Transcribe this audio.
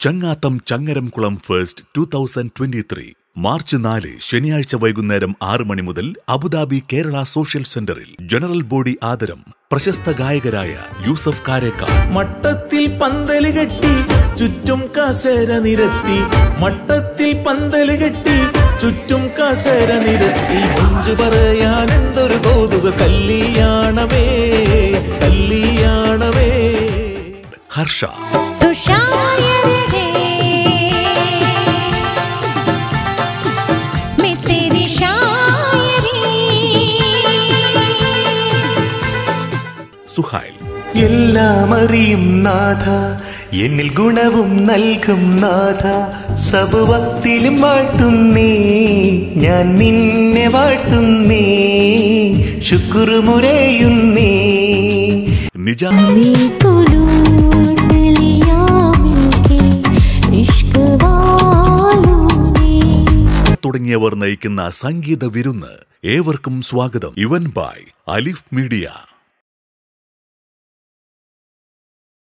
ചങ്ങാത്തം Changaramkulam first two thousand twenty three March നാല് ശനിയാഴ്ച വൈകുന്നേരം ആറ് മണി മുതൽ അബുദാബി കേരള സോഷ്യൽ സെന്ററിൽ ജനറൽ ബോഡി ആദരം പ്രശസ്ത ഗായകരായ യൂസഫ് കാരേക്കാർ മട്ടത്തിൽ പന്തല് കെട്ടി ചുറ്റും കസേര നിരത്തി മട്ടത്തിൽ പന്തല് കെട്ടി ചുറ്റും കസേര നിരത്തി മുഞ്ചു പറയാൻ എന്തൊരു കൗതുക കല്യാണമേ കല്യാണമേ ഹർഷ तो शायर है मैं तेरी शायरी സുഹൈൽ എല്ലാം അറിയും നാഥ എന്നിൽ ഗുണവും നൽകും നാഥ സബുവത്തിലും വാഴ്ത്തുന്നേ ഞാൻ നിന്നെ വാഴ്ത്തുന്നേ ശുക്രുമുരയുന്നേ നിജാ हमें तो लूट लिया मिलके इश्क वालों ने തുടങ്ങിയവർ നയിക്കുന്ന സംഗീത വിരുന്ന് ഏവർക്കും സ്വാഗതം ഇവൻ ബൈ അലിഫ് മീഡിയ